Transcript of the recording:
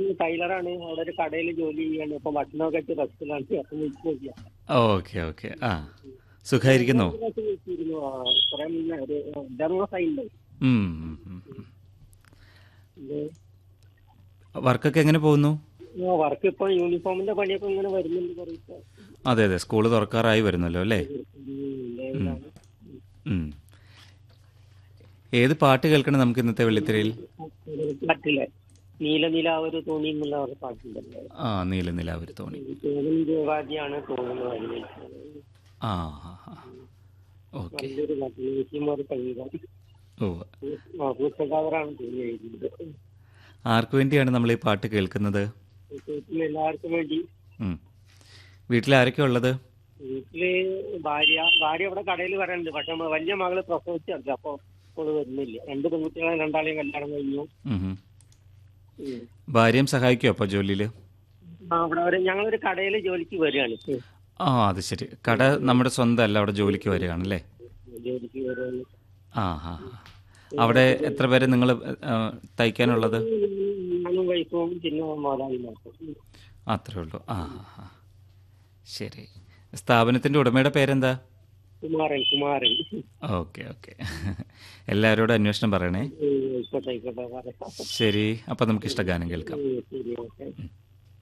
ടൈലറാണ് അവിടെ ഒരു കടയിൽ ജോലി ചെയ്യാണ് ഇപ്പൊ ഭക്ഷണമൊക്കെ കഴിച്ച് റെസ്റ്റിലാണ് അപ്പം വിളിച്ചു നോക്കിയാ ഓക്കെ ഓക്കെ ആ സുഖമായിരിക്കുന്നോ കുറച്ച് വിളിച്ചിരുന്നു ആ, കുറെ മുന്നേ ഒരു അഞ്ചാറ് മാസമായിണ്ട് ഉം, ഉം, ഉം, ഉം. വർക്കൊക്കെ എങ്ങനെ പോകുന്നു വർക്ക് ഇപ്പൊ യൂണിഫോമിന്റെ പണിയൊക്കെ ഇങ്ങനെ വരുന്നുണ്ട് കുറേ അതെ അതെ സ്കൂൾ തുറക്കാറായി വരുന്നല്ലോ അല്ലേ ഉം. ഏത് പാട്ട് കേൾക്കണം നമുക്ക് ഇന്നത്തെ വെള്ളിത്തിരയിൽ പറ്റില്ല നീല നിലാവൊരു തോണി എന്നുള്ള ഒരു പാട്ടുണ്ടല്ലോ ആ നീല നിലാവൊരു തോണി തോന്നും ദേവാദിയാണ് തോന്നുന്നത് ആ ആ ആ. ഓക്കെ നല്ലൊരു പാട്ട് യേശുമാർ സംഗീതം ഓ പൂച്ചകാവറാണ് തോന്നി എഴുതിയത് ആർക്കു വേണ്ടിയാണ് നമ്മൾ ഈ പാട്ട് കേൾക്കുന്നത് വീട്ടിൽ എല്ലാവർക്കും വേണ്ടി ഉം. വീട്ടിൽ ആരൊക്കെ ഉള്ളത് വീട്ടില് ഭാര്യ ഭാര്യ ഇവിടെ കടയിൽ വരാനുണ്ട് പക്ഷെ നമ്മ വലിയ മകള് പ്രസവിച്ചല്ല അപ്പൊ ഇപ്പോൾ വരുന്നില്ല രണ്ട് പെൺകുട്ടികളെ രണ്ടാളെയും കല്യാണം കഴിഞ്ഞു ഉം, ഉം. ഉം. ഭാര്യയും സഹായിക്കുമോ അപ്പോൾ ജോലിയിൽ ആ, അവിടെ ഒരു ഞങ്ങളൊരു കടയിൽ ജോലിക്ക് വരികയാണ് ഉം. ആ അത് ശരി കട നമ്മുടെ സ്വന്തം അല്ല അവിടെ ജോലിക്ക് വരികയാണല്ലേ ജോലിക്ക് വരികയാണ് ആ ആ ആ. അവിടെ എത്ര പേര് നിങ്ങൾ തയ്ക്കാനുള്ളത് ഞാനും വൈഫും പിന്നെ മോതായി നോക്കും അത്രേ ഉള്ളൂ ആ ആ, ആ. ശരി സ്ഥാപനത്തിൻ്റെ ഉടമയുടെ പേരെന്താ കുമാരൻ കുമാരൻ ഓക്കെ ഓക്കെ എല്ലാവരോടും അന്വേഷണം പറയണേ ഉം, ആയിക്കോട്ടെ ആയിക്കോട്ടെ പറയാം ശരി അപ്പം നമുക്ക് ഇഷ്ടഗാനം കേൾക്കാം ഉം, ശരി ഓക്കെ